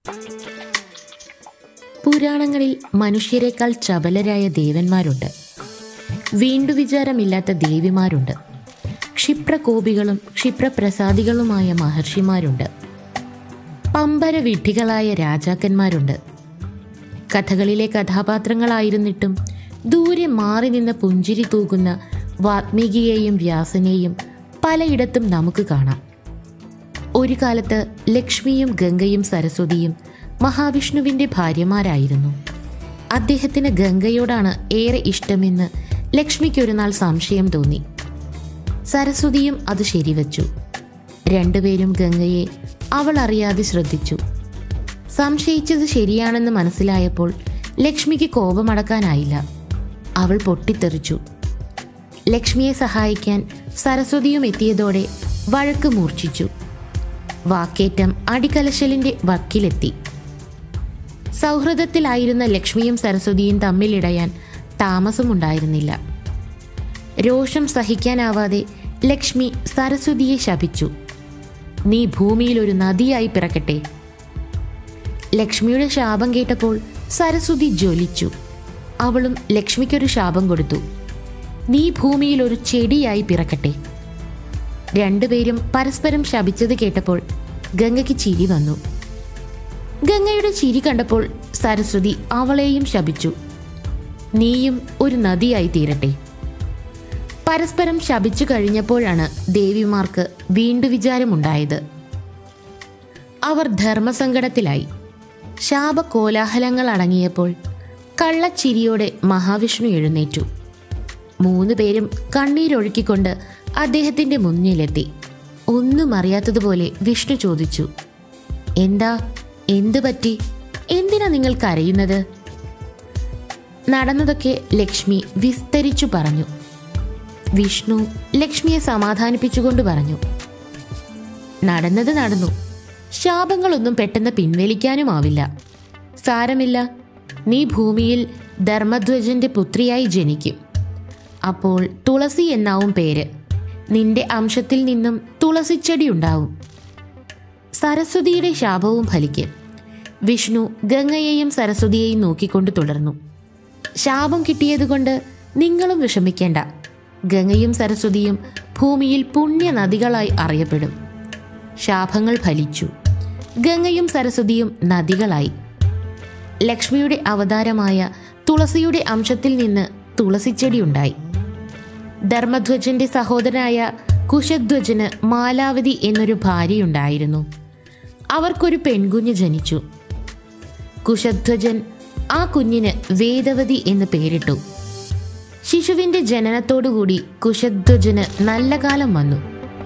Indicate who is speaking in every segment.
Speaker 1: പുരാണങ്ങളിൽ മനുഷ്യരെക്കാൾ ചപലരായ ദേവന്മാരുണ്ട് വീണ്ടു വിചാരമില്ലാത്ത ദേവിമാരുണ്ട് ക്ഷിപ്രകോപികളും ക്ഷിപ്രപ്രസാദികളുമായ മഹർഷിമാരുണ്ട് പമ്പര വിഡ്ഢികളായ രാജാക്കന്മാരുണ്ട് കഥകളിലെ കഥാപാത്രങ്ങളായിരുന്നിട്ടും ദൂരെ മാറി നിന്ന് പുഞ്ചിരി തൂകുന്ന വാത്മീകിയെയും വ്യാസനെയും പലയിടത്തും നമുക്ക് കാണാം ഒരു കാലത്ത് ലക്ഷ്മിയും ഗംഗയും സരസ്വതിയും മഹാവിഷ്ണുവിന്റെ ഭാര്യമാരായിരുന്നു അദ്ദേഹത്തിന് ഗംഗയോടാണ് ഏറെ ഇഷ്ടമെന്ന് ലക്ഷ്മിക്ക് ഒരു നാൾ സംശയം തോന്നി സരസ്വതിയും അത് ശരിവച്ചു രണ്ടുപേരും ഗംഗയെ അവൾ അറിയാതെ ശ്രദ്ധിച്ചു സംശയിച്ചത് ശരിയാണെന്ന് മനസ്സിലായപ്പോൾ ലക്ഷ്മിക്ക് കോപമടക്കാനായില്ല അവൾ പൊട്ടിത്തെറിച്ചു ലക്ഷ്മിയെ സഹായിക്കാൻ സരസ്വതിയും എത്തിയതോടെ വഴക്ക് മൂർച്ഛിച്ചു വാക്കേറ്റം അടികലശലിന്റെ വക്കിലെത്തി സൗഹൃദത്തിലായിരുന്ന ലക്ഷ്മിയും സരസ്വതിയും തമ്മിലിടയാൻ താമസമുണ്ടായിരുന്നില്ല രോഷം സഹിക്കാനാവാതെ ലക്ഷ്മി സരസ്വതിയെ ശപിച്ചു നീ ഭൂമിയിൽ ഒരു നദിയായി പിറക്കട്ടെ ലക്ഷ്മിയുടെ ശാപം കേട്ടപ്പോൾ സരസ്വതി ജ്വലിച്ചു അവളും ലക്ഷ്മിക്കൊരു ശാപം കൊടുത്തു നീ ഭൂമിയിൽ ഒരു ചെടിയായി പിറക്കട്ടെ രണ്ടുപേരും പരസ്പരം ശപിച്ചത് കേട്ടപ്പോൾ ഗംഗയ്ക്ക് ചിരി വന്നു ഗംഗയുടെ ചിരി കണ്ടപ്പോൾ സരസ്വതി അവളെയും ശപിച്ചു നീയും ഒരു നദിയായി തീരട്ടെ പരസ്പരം ശപിച്ചു കഴിഞ്ഞപ്പോഴാണ് ദേവിമാർക്ക് വീണ്ടു വിചാരമുണ്ടായത് അവർ ധർമ്മസങ്കടത്തിലായി ശാപകോലാഹലങ്ങൾ അടങ്ങിയപ്പോൾ കള്ളച്ചിരിയോടെ മഹാവിഷ്ണു എഴുന്നേറ്റു മൂന്ന് പേരും കണ്ണീരൊഴുക്കിക്കൊണ്ട് അദ്ദേഹത്തിന്റെ മുന്നിലെത്തി ഒന്നും അറിയാത്തതുപോലെ വിഷ്ണു ചോദിച്ചു എന്താ എന്തു പറ്റി എന്തിനാ നിങ്ങൾ കരയുന്നത് നടന്നതൊക്കെ ലക്ഷ്മി വിസ്തരിച്ചു പറഞ്ഞു വിഷ്ണു ലക്ഷ്മിയെ സമാധാനിപ്പിച്ചുകൊണ്ട് പറഞ്ഞു നടന്നത് നടന്നു ശാപങ്ങളൊന്നും പെട്ടെന്ന് പിൻവലിക്കാനുമാവില്ല സാരമില്ല നീ ഭൂമിയിൽ ധർമ്മധ്വജന്റെ പുത്രിയായി ജനിക്കും അപ്പോൾ തുളസി എന്നാവും പേര് നിന്റെ അംശത്തിൽ നിന്നും തുളസിച്ചെടി ഉണ്ടാവും സരസ്വതിയുടെ ശാപവും ഫലിക്കും വിഷ്ണു ഗംഗയെയും സരസ്വതിയെയും നോക്കിക്കൊണ്ട് തുടർന്നു ശാപം കിട്ടിയതുകൊണ്ട് നിങ്ങളും വിഷമിക്കേണ്ട ഗംഗയും സരസ്വതിയും ഭൂമിയിൽ പുണ്യ നദികളായി അറിയപ്പെടും ശാപങ്ങൾ ഫലിച്ചു ഗംഗയും സരസ്വതിയും നദികളായി ലക്ഷ്മിയുടെ അവതാരമായ തുളസിയുടെ അംശത്തിൽ നിന്ന് തുളസിച്ചെടി ഉണ്ടായി ധർമ്മധ്വജന്റെ സഹോദരനായ കുശധ്വജന് മാലാവതി എന്നൊരു ഭാര്യയുണ്ടായിരുന്നു അവർക്കൊരു പെൺകുഞ്ഞ് ജനിച്ചു കുശധ്വജൻ ആ കുഞ്ഞിന് വേദവതി എന്ന് പേരിട്ടു ശിശുവിന്റെ ജനനത്തോടുകൂടി കുശധ്വജന് നല്ല കാലം വന്നു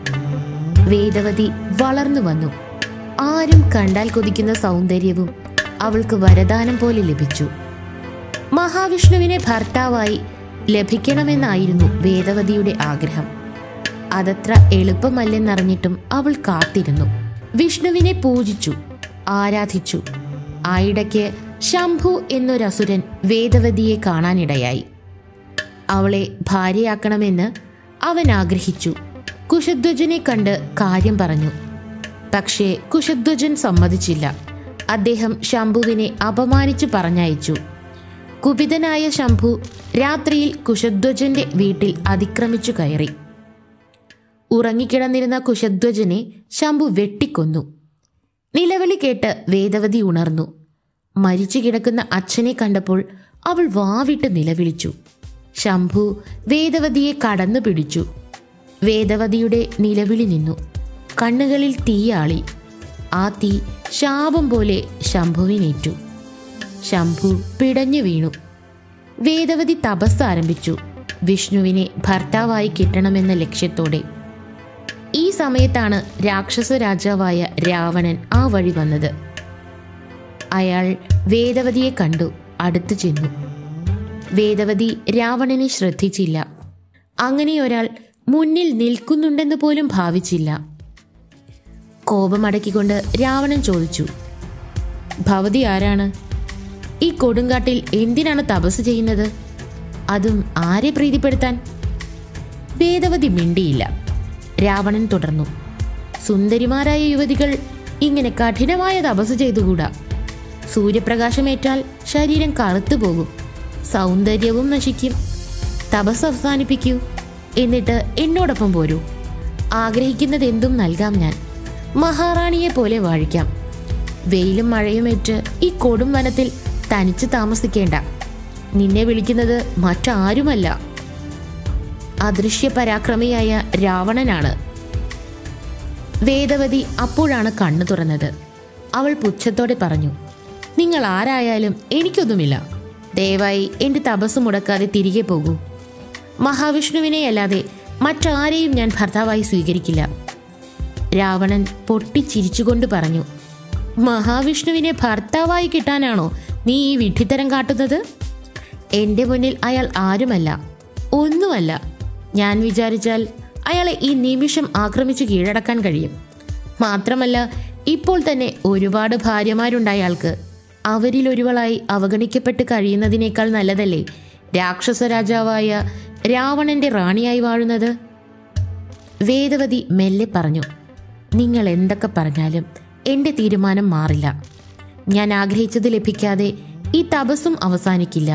Speaker 1: വേദവതി വളർന്നു വന്നു ആരും കണ്ടാൽ കൊതിക്കുന്ന സൗന്ദര്യവും അവൾക്ക് വരദാനം പോലെ ലഭിച്ചു മഹാവിഷ്ണുവിനെ ഭർത്താവായി ലഭിക്കണമെന്നായിരുന്നു വേദവതിയുടെ ആഗ്രഹം അതത്ര എളുപ്പമല്ലെന്നറിഞ്ഞിട്ടും അവൾ കാത്തിരുന്നു വിഷ്ണുവിനെ പൂജിച്ചു ആരാധിച്ചു ആയിടയ്ക്ക് ശംഭു എന്നൊരസുരൻ വേദവതിയെ കാണാനിടയായി അവളെ ഭാര്യയാക്കണമെന്ന് അവൻ ആഗ്രഹിച്ചു കുശധ്വജനെ കണ്ട് കാര്യം പറഞ്ഞു പക്ഷേ കുശധ്വജൻ സമ്മതിച്ചില്ല അദ്ദേഹം ശംഭുവിനെ അപമാനിച്ചു പറഞ്ഞയച്ചു കുപിതനായ ശംഭു രാത്രിയിൽ കുശധ്വജന്റെ വീട്ടിൽ അതിക്രമിച്ചു കയറി ഉറങ്ങിക്കിടന്നിരുന്ന കുശധ്വജനെ ശംഭു വെട്ടിക്കൊന്നു നിലവിളി കേട്ട് വേദവതി ഉണർന്നു മരിച്ചു കിടക്കുന്ന അച്ഛനെ കണ്ടപ്പോൾ അവൾ വാവിട്ട് നിലവിളിച്ചു ശംഭു വേദവതിയെ കടന്നു പിടിച്ചു വേദവതിയുടെ നിലവിളി നിന്നു കണ്ണുകളിൽ തീയാളി ആ തീ ശാപം പോലെ ശംഭുവിനേറ്റു ശംഭു പിടഞ്ഞു വീണു വേദവതി തപസ് ആരംഭിച്ചു വിഷ്ണുവിനെ ഭർത്താവായി കിട്ടണമെന്ന ലക്ഷ്യത്തോടെ ഈ സമയത്താണ് രാക്ഷസ രാജാവായ രാവണൻ ആ വഴി വന്നത് അയാൾ വേദവതിയെ കണ്ടു അടുത്തു ചെന്നു വേദവതി രാവണനെ ശ്രദ്ധിച്ചില്ല അങ്ങനെ ഒരാൾ മുന്നിൽ നിൽക്കുന്നുണ്ടെന്ന് പോലും ഭാവിച്ചില്ല കോപമടക്കിക്കൊണ്ട് രാവണൻ ചോദിച്ചു ഭവതി ആരാണ് ഈ കൊടുങ്കാട്ടിൽ എന്തിനാണ് തപസ് ചെയ്യുന്നത് അതും ആരെ പ്രീതിപ്പെടുത്താൻ വേദവതി മിണ്ടിയില്ല രാവണൻ തുടർന്നു സുന്ദരിമാരായ യുവതികൾ ഇങ്ങനെ കഠിനമായ തപസ് ചെയ്തുകൂടാ സൂര്യപ്രകാശമേറ്റാൽ ശരീരം കറുത്തു പോകും സൗന്ദര്യവും നശിക്കും തപസ് അവസാനിപ്പിക്കൂ എന്നിട്ട് എന്നോടൊപ്പം പോരൂ ആഗ്രഹിക്കുന്നത് എന്തും നൽകാം ഞാൻ മഹാറാണിയെ പോലെ വാഴിക്കാം വെയിലും മഴയുമേറ്റ് ഈ കൊടും വനത്തിൽ തനിച്ച് താമസിക്കേണ്ട നിന്നെ വിളിക്കുന്നത് മറ്റാരുമല്ല അദൃശ്യ പരാക്രമിയായ രാവണനാണ് വേദവതി അപ്പോഴാണ് കണ്ണു തുറന്നത് അവൾ പുച്ഛത്തോടെ പറഞ്ഞു നിങ്ങൾ ആരായാലും എനിക്കൊന്നുമില്ല ദയവായി എൻ്റെ തപസ് മുടക്കാതെ തിരികെ പോകൂ മഹാവിഷ്ണുവിനെ അല്ലാതെ മറ്റാരെയും ഞാൻ ഭർത്താവായി സ്വീകരിക്കില്ല രാവണൻ പൊട്ടിച്ചിരിച്ചുകൊണ്ട് പറഞ്ഞു മഹാവിഷ്ണുവിനെ ഭർത്താവായി കിട്ടാനാണോ നീ ഈ വിഡ്ഢിത്തരം കാട്ടുന്നത് എൻ്റെ മുന്നിൽ അയാൾ ആരുമല്ല ഒന്നുമല്ല ഞാൻ വിചാരിച്ചാൽ അയാളെ ഈ നിമിഷം ആക്രമിച്ചു കീഴടക്കാൻ കഴിയും മാത്രമല്ല ഇപ്പോൾ തന്നെ ഒരുപാട് ഭാര്യമാരുണ്ടായ ആൾക്ക് അവരിൽ ഒരുവളായി അവഗണിക്കപ്പെട്ട് കഴിയുന്നതിനേക്കാൾ നല്ലതല്ലേ രാക്ഷസ രാജാവായ രാവണന്റെ റാണിയായി വാഴുന്നത് വേദവതി മെല്ലെ പറഞ്ഞു നിങ്ങൾ എന്തൊക്കെ പറഞ്ഞാലും എൻ്റെ തീരുമാനം മാറില്ല ഞാൻ ആഗ്രഹിച്ചത് ലഭിക്കാതെ ഈ തപസ്സും അവസാനിക്കില്ല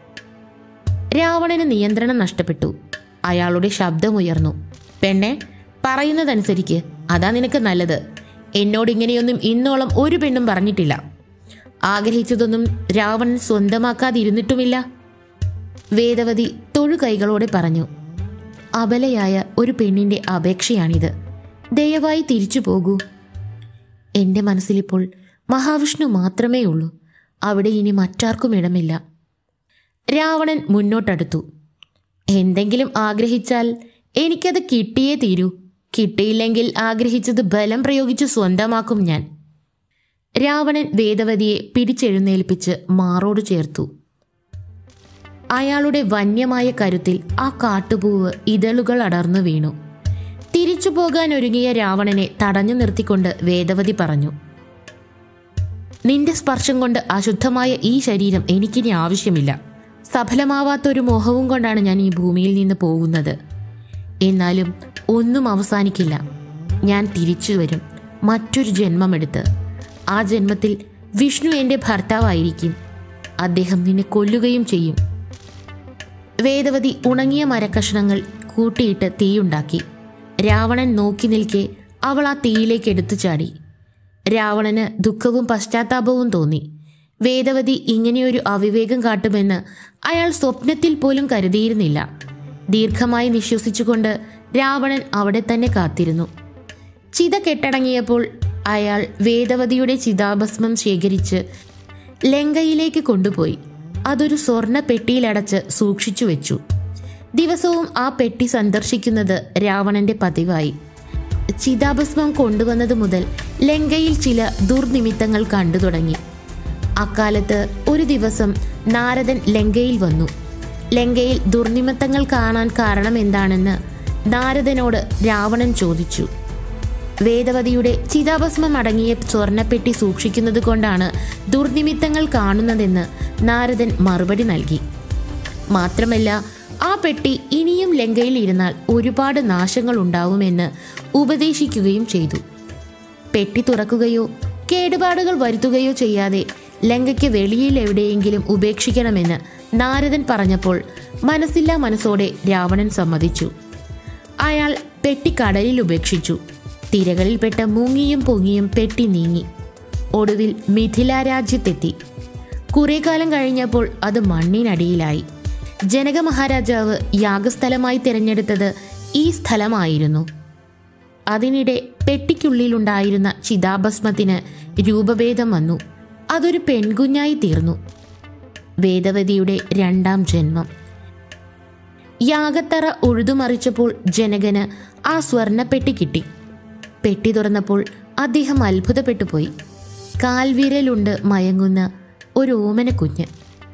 Speaker 1: രാവണന് നിയന്ത്രണം നഷ്ടപ്പെട്ടു അയാളുടെ ശബ്ദമുയർന്നു പെണ്ണെ പറയുന്നതനുസരിക്ക് അതാ നിനക്ക് നല്ലത് എന്നോട് ഇങ്ങനെയൊന്നും ഇന്നോളം ഒരു പെണ്ണും പറഞ്ഞിട്ടില്ല ആഗ്രഹിച്ചതൊന്നും രാവണൻ സ്വന്തമാക്കാതിരുന്നിട്ടുമില്ല വേദവതി തൊഴുകൈകളോടെ പറഞ്ഞു അബലയായ ഒരു പെണ്ണിന്റെ അപേക്ഷയാണിത് ദയവായി തിരിച്ചു പോകൂ എൻ്റെ മനസ്സിലിപ്പോൾ മഹാവിഷ്ണു മാത്രമേ ഉള്ളൂ അവിടെ ഇനി മറ്റാർക്കും ഇടമില്ല രാവണൻ മുന്നോട്ടടുത്തു എന്തെങ്കിലും ആഗ്രഹിച്ചാൽ എനിക്കത് കിട്ടിയേ തീരൂ കിട്ടിയില്ലെങ്കിൽ ആഗ്രഹിച്ചത് ബലം പ്രയോഗിച്ച് സ്വന്തമാക്കും ഞാൻ രാവണൻ വേദവതിയെ പിടിച്ചെഴുന്നേൽപ്പിച്ച് മാറോട് ചേർത്തു അയാളുടെ വന്യമായ കരുത്തിൽ ആ കാട്ടുപൂവ് ഇതളുകൾ അടർന്നു വീണു തിരിച്ചു പോകാൻ ഒരുങ്ങിയ രാവണനെ തടഞ്ഞു നിർത്തിക്കൊണ്ട് വേദവതി പറഞ്ഞു നിന്റെ സ്പർശം കൊണ്ട് അശുദ്ധമായ ഈ ശരീരം എനിക്കിനി ആവശ്യമില്ല സഫലമാവാത്തൊരു മോഹവും കൊണ്ടാണ് ഞാൻ ഈ ഭൂമിയിൽ നിന്ന് പോകുന്നത് എന്നാലും ഒന്നും അവസാനിക്കില്ല ഞാൻ തിരിച്ചു വരും മറ്റൊരു ജന്മമെടുത്ത് ആ ജന്മത്തിൽ വിഷ്ണു എൻ്റെ ഭർത്താവായിരിക്കും അദ്ദേഹം നിന്നെ കൊല്ലുകയും ചെയ്യും വേദവതി ഉണങ്ങിയ മരക്കഷണങ്ങൾ കൂട്ടിയിട്ട് തീയുണ്ടാക്കി രാവണൻ നോക്കി നിൽക്കെ അവൾ ആ തീയിലേക്ക് എടുത്തു ചാടി രാവണന് ദുഃഖവും പശ്ചാത്താപവും തോന്നി വേദവതി ഇങ്ങനെയൊരു അവിവേകം കാട്ടുമെന്ന് അയാൾ സ്വപ്നത്തിൽ പോലും കരുതിയിരുന്നില്ല ദീർഘമായി നിശ്വസിച്ചുകൊണ്ട് രാവണൻ അവിടെ തന്നെ കാത്തിരുന്നു ചിത കെട്ടടങ്ങിയപ്പോൾ അയാൾ വേദവതിയുടെ ചിതാഭസ്മം ശേഖരിച്ച് ലങ്കയിലേക്ക് കൊണ്ടുപോയി അതൊരു സ്വർണ്ണ പെട്ടിയിലടച്ച് സൂക്ഷിച്ചു വെച്ചു ദിവസവും ആ പെട്ടി സന്ദർശിക്കുന്നത് രാവണന്റെ പതിവായി ചിതാഭസ്മം കൊണ്ടുവന്നത് മുതൽ ലങ്കയിൽ ചില ദുർനിമിത്തങ്ങൾ കണ്ടു തുടങ്ങി അക്കാലത്ത് ഒരു ദിവസം നാരദൻ ലങ്കയിൽ വന്നു ലങ്കയിൽ ദുർനിമിത്തങ്ങൾ കാണാൻ കാരണം എന്താണെന്ന് നാരദനോട് രാവണൻ ചോദിച്ചു വേദവതിയുടെ ചിതാഭസ്മം അടങ്ങിയ സ്വർണ്ണപ്പെട്ടി സൂക്ഷിക്കുന്നത് കൊണ്ടാണ് ദുർനിമിത്തങ്ങൾ കാണുന്നതെന്ന് നാരദൻ മറുപടി നൽകി മാത്രമല്ല ആ പെട്ടി ഇനിയും ലങ്കയിൽ ഇരുന്നാൽ ഒരുപാട് നാശങ്ങൾ ഉണ്ടാവുമെന്ന് ഉപദേശിക്കുകയും ചെയ്തു പെട്ടി തുറക്കുകയോ കേടുപാടുകൾ വരുത്തുകയോ ചെയ്യാതെ ലങ്കയ്ക്ക് വെളിയിൽ എവിടെയെങ്കിലും ഉപേക്ഷിക്കണമെന്ന് നാരദൻ പറഞ്ഞപ്പോൾ മനസ്സില്ലാ മനസ്സോടെ രാവണൻ സമ്മതിച്ചു അയാൾ പെട്ടി കടലിൽ ഉപേക്ഷിച്ചു തിരകളിൽപ്പെട്ട മുങ്ങിയും പൊങ്ങിയും പെട്ടി നീങ്ങി ഒടുവിൽ മിഥില രാജ്യത്തെത്തി കുറെ കാലം കഴിഞ്ഞപ്പോൾ അത് മണ്ണിനടിയിലായി ജനക മഹാരാജാവ് യാഗസ്ഥലമായി തിരഞ്ഞെടുത്തത് ഈ സ്ഥലമായിരുന്നു അതിനിടെ പെട്ടിക്കുള്ളിലുണ്ടായിരുന്ന ചിതാഭസ്മത്തിന് രൂപഭേദം വന്നു അതൊരു പെൺകുഞ്ഞായി തീർന്നു വേദവതിയുടെ രണ്ടാം ജന്മം യാഗത്തറ ഉഴുതുമറിച്ചപ്പോൾ ജനകന് ആ സ്വർണ്ണപ്പെട്ടി കിട്ടി പെട്ടി തുറന്നപ്പോൾ അദ്ദേഹം അത്ഭുതപ്പെട്ടു പോയി കാൽവിരലുണ്ട് മയങ്ങുന്ന ഒരു ഓമന കുഞ്ഞ്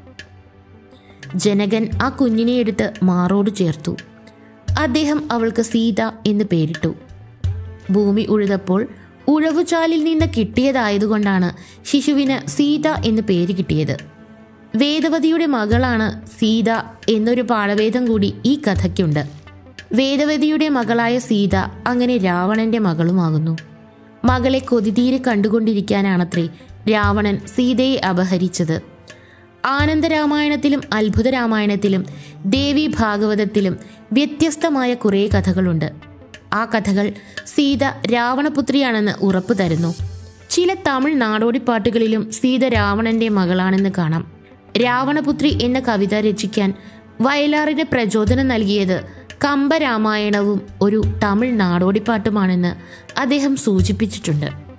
Speaker 1: ജനകൻ ആ കുഞ്ഞിനെ എടുത്ത് മാറോട് ചേർത്തു അദ്ദേഹം അവൾക്ക് സീത എന്ന് പേരിട്ടു ഭൂമി ഉഴുതപ്പോൾ ഉഴവുചാലിൽ നിന്ന് കിട്ടിയതായതുകൊണ്ടാണ് ശിശുവിന് സീത എന്ന് പേര് കിട്ടിയത് വേദവതിയുടെ മകളാണ് സീത എന്നൊരു പാളവേദം കൂടി ഈ കഥയ്ക്കുണ്ട് വേദവതിയുടെ മകളായ സീത അങ്ങനെ രാവണന്റെ മകളുമാകുന്നു മകളെ കൊതിതീരെ കണ്ടുകൊണ്ടിരിക്കാനാണത്രേ രാവണൻ സീതയെ അപഹരിച്ചത് ആനന്ദരാമായണത്തിലും അത്ഭുത രാമായണത്തിലും ദേവി ഭാഗവതത്തിലും വ്യത്യസ്തമായ കുറേ കഥകളുണ്ട് ആ കഥകൾ സീത രാവണപുത്രിയാണെന്ന് ഉറപ്പു തരുന്നു ചില തമിഴ് നാടോടിപ്പാട്ടുകളിലും സീത രാവണന്റെ മകളാണെന്ന് കാണാം രാവണപുത്രി എന്ന കവിത രചിക്കാൻ വയലാറിന് പ്രചോദനം നൽകിയത് കമ്പരാമായണവും ഒരു തമിഴ് നാടോടിപ്പാട്ടുമാണെന്ന് അദ്ദേഹം സൂചിപ്പിച്ചിട്ടുണ്ട്